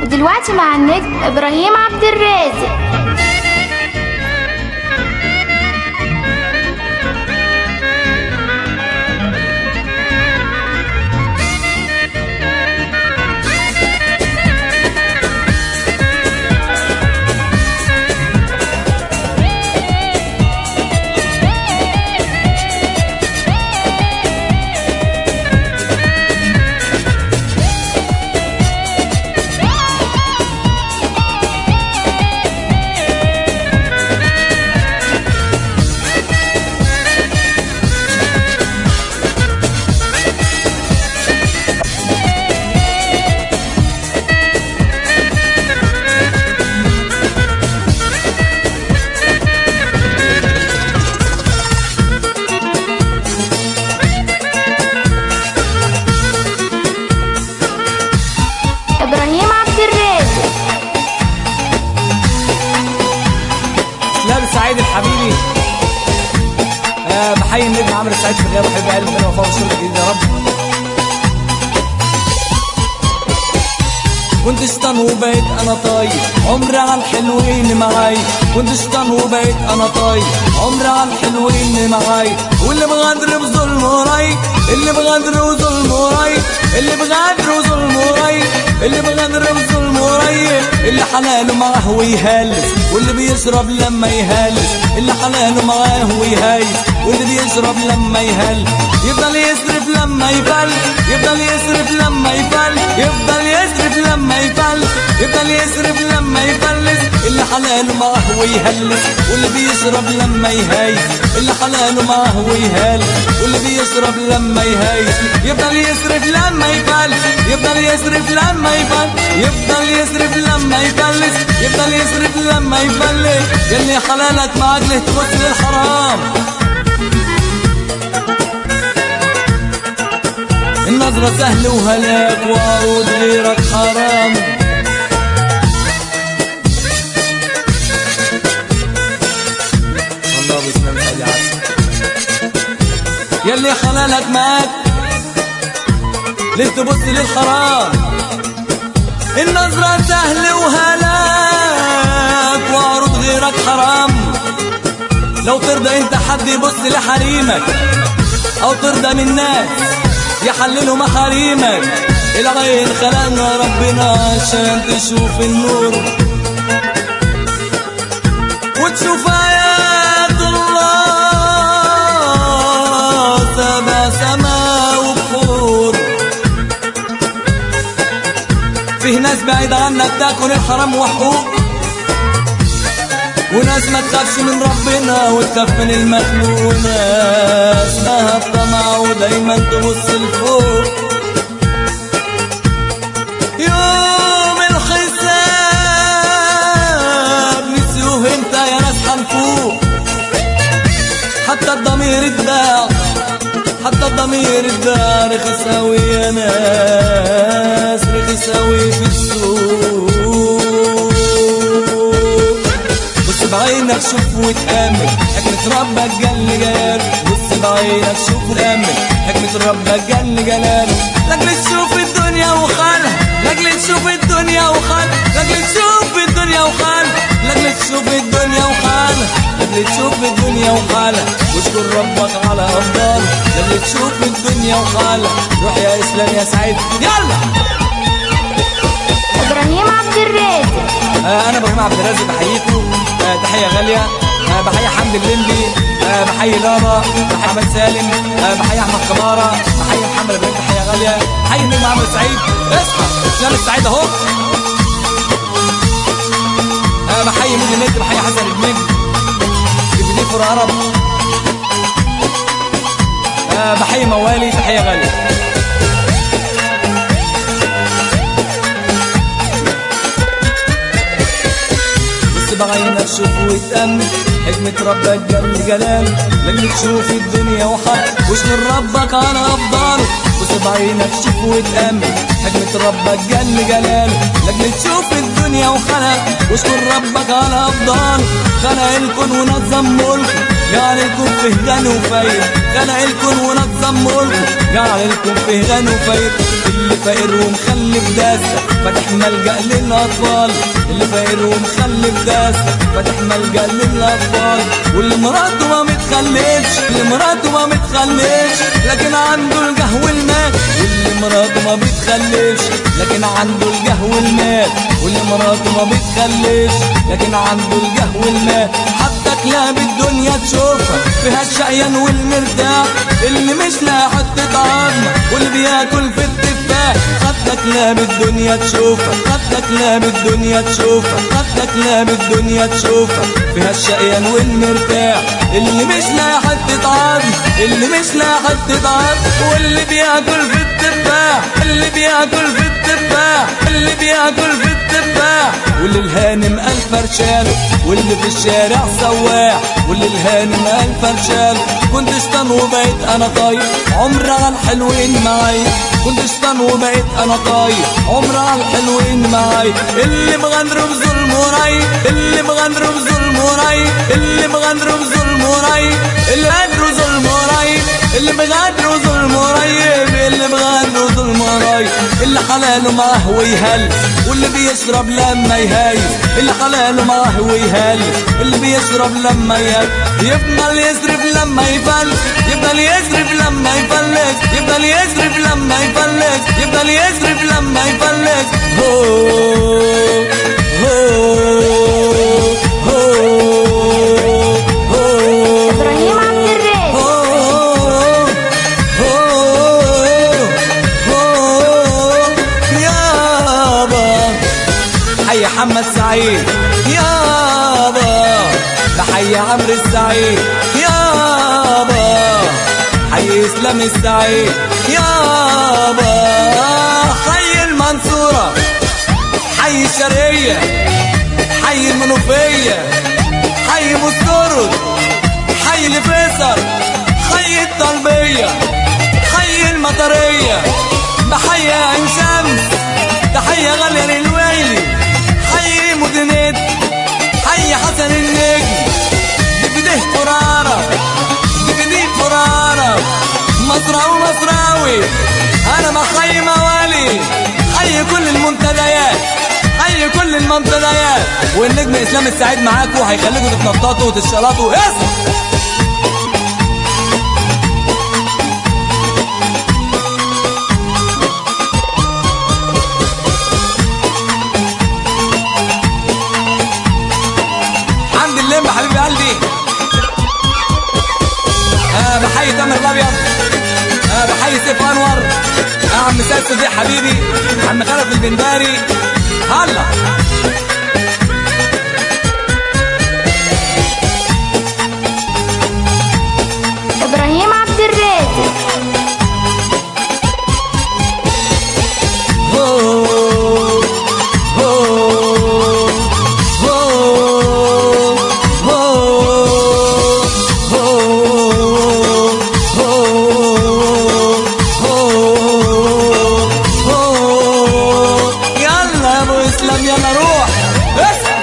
ودلوقتي مع النجم إبراهيم عبد الرازق إبراهيم عبد الرازق اسلام السعيد الحبيبي آه بحيي النجم عمرو السعيد في الغياب وحبيب قلبي من وفاء وشغل جديد يا رب كنت شطان وبقيت انا طاير عمري على الحلوين معاي كنت شطان وبقيت انا طاير عمري على الحلوين معاي واللي بغدر بظلم وراي اللي بغدر وظلم وراي اللي بغدر وظلم وراي اللي بغدر بظلم وراي اللي حلاله معاه ويهلس واللي بيشرب لما يهلس اللي حلاله معاه ويهيس واللي بيشرب لما يهل يفضل يصرف لما يفل يفضل يصرف لما يفل يفضل يصرف لما يفل يفضل يصرف لما يفلس اللي حلاله معاه ويهلس واللي بيشرب لما يهيس اللي حلاله معاه ويهل واللي بيشرب لما يهيس يفضل يصرف لما يفل يفضل يصرف لما يفل يفضل يصرف لما يفلس يفضل يصرف لما يفلس يلي حلالك معاك ليه تبص للحرام النظرة سهل وهلاك وعروض غيرك حرام الله بسم الله يا عسل يلي حلالك معاك ليه تبص للحرام النظرة سهل وهلاك وعروض غيرك حرام لو ترضى انت حد يبص لحريمك او ترضى من الناس يحللوا محاريمك العين خلقنا ربنا عشان تشوف النور وتشوف آيات الله سبع سما وبحور فيه ناس بعيد عنك تاكل الحرام وحقوق وناس ما تخافش من ربنا وتخاف من المخلوق وناس مها الطمع ودايما تبص لفوق يوم الحساب نسيوه انت يا ناس حنفوق حتى الضمير اتباع حتى الضمير اتباع رخص اوي يا ناس رخص اوي في السوق بص بعينك شوف وتأمل حكمة ربك جل جلاله بص بعينك شوف وتأمل حكمة ربك جل جلاله لاجل تشوف الدنيا وخالها لاجل تشوف الدنيا وخالها لاجل تشوف الدنيا وخالها لاجل تشوف الدنيا وخالها لاجل تشوف الدنيا وخالها واشكر ربك على أفضل لاجل تشوف الدنيا وخالها روح يا إسلام يا سعيد يلا إبراهيم عبد الرازق آه، انا ابراهيم عبد الرازق بحييكم آه، تحيه غاليه آه، بحيي حمد الليمبي آه، بحيي لابا بحيي احمد سالم آه، بحيي احمد كماره بحيي محمد ابراهيم تحيه غاليه بحيي النجم عمرو سعيد اصحى اسلام السعيد اهو آه، بحيي ميدي النت بحيي حسن النجم جبني فور عرب آه، بحيي موالي تحيه غاليه بص بعينك شوف وتأمل حكمة ربك جل جلاله لما تشوف الدنيا وحق واشكر ربك على أفضاله بص بعينك شوف وتأمل حكمة ربك جل جلاله لما تشوف الدنيا الدنيا وخلق واشكر ربك على افضال خلق الكون ونظم ملكه جعل الكون فيه غني وفقير خلق الكون ونظم ملكه جعل الكون فيه غني وفقير اللي فقير ومخلف داسة فتح ملجأ للأطفال اللي فقير ومخلف داسة فتح ملجأ للأطفال واللي مراته ما متخلفش اللي مراته ما متخلفش لكن عنده الجه والمال واللي مراته ما بتخلفش لكن عنده الجه والمال واللي مراته ما بتخلفش لكن عنده الجه والمال حتى كلاب الدنيا تشوفها فيها الشقيان والمرتاح اللي مش لاقي حتة عظمة واللي بياكل في التفاح حتى كلاب الدنيا تشوفها حتى كلاب الدنيا تشوفها حتى كلاب الدنيا تشوفها فيها الشقيان والمرتاح اللي مش لاقي حتة عظم اللي مش لاقي حتة عظم واللي بياكل في التفاح اللي بياكل في التفاح اللي بياكل في التفاح واللي الهانم قال فرشاله واللي في الشارع سواح واللي الهانم قال فرشاله كنت استن وبقيت انا طاير عمر على الحلوين معايا كنت استن وبقيت انا طاير عمر على الحلوين معايا اللي مغندر بظلم وراي اللي مغندر بظلم وراي اللي مغندر بظلم وراي اللي غدر ظلم وراي اللي بغدر ظلم قريب اللي بغدر ظلم قريب اللي حلاله معاه ويهل واللي بيشرب لما يهايل اللي حلاله معاه ويهل اللي بيشرب لما يهل يفضل يصرف لما يفل يفضل يصرف لما يفلس يفضل يصرف لما يفلس يفضل يصرف لما يفلس هو هو هو هو إبراهيم عبد الرازق يابا حي محمد سعيد يابا تحية عمرو السعيد يابا حي اسلام السعيد يابا حي المنصورة حي الشرقية حي المنوفية حي مسترد حي الفيصل حي الطلبية حي المطرية بحية عين شمس تحية غالية للويلي حي مدنيت حي حسن النجم دبده قرارة دبدي قرارة مصراوي مصراوي انا بحيي موالي حي كل المنتديات حي كل المنتديات والنجم اسلام السعيد معاكم هيخليكم تتنططوا وتتشلطوا اسم عند اللمة حبيب قلبي آه بحيي تامر الابيض آه بحيي سيف انور آه عم سيد صديق حبيبي عم خلف البنداري هلا إبراهيم عبد الرازق هو هو هو هو هو يلا يا ابو اسلام يلا روح اسلم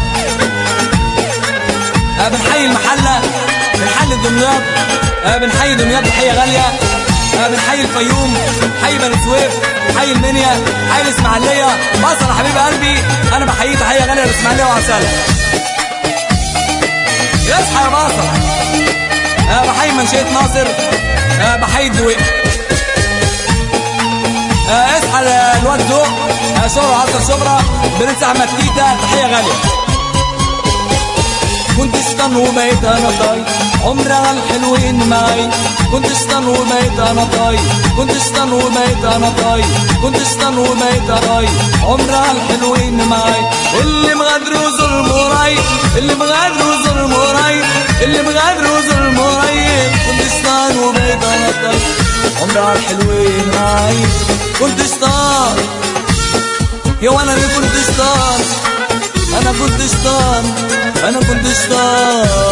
آه، بنحيي المحلة بنحيي دمياط آه، بنحيي دمياط تحية غالية آه، بنحيي الفيوم حي بني سويف حي المنيا حي الاسماعيلية مصر يا حبيب قلبي انا بحيي تحية غالية للاسماعيلية وعسل يصحى يا مصر آه، بحيي منشية ناصر آه، بحيي الدويق آه، اصحى الواد ذوق آه، شهرة عصر شبرا برنس احمد تيتا تحية غالية كنت استن وبقيت انا طاير عمري على الحلوين معاي كنت استن وبقيت انا طاير كنت استن وبقيت انا طاير كنت استن وبقيت انا طاير عمري على الحلوين معاي اللي مغادر وظلم وراي اللي مغادر وظلم وراي اللي مغادر وظلم وراي كنت استن وبقيت انا طاير عمري على الحلوين معاي كنت استن يا وانا اللي كنت استن انا كنت شطان انا كنت شطان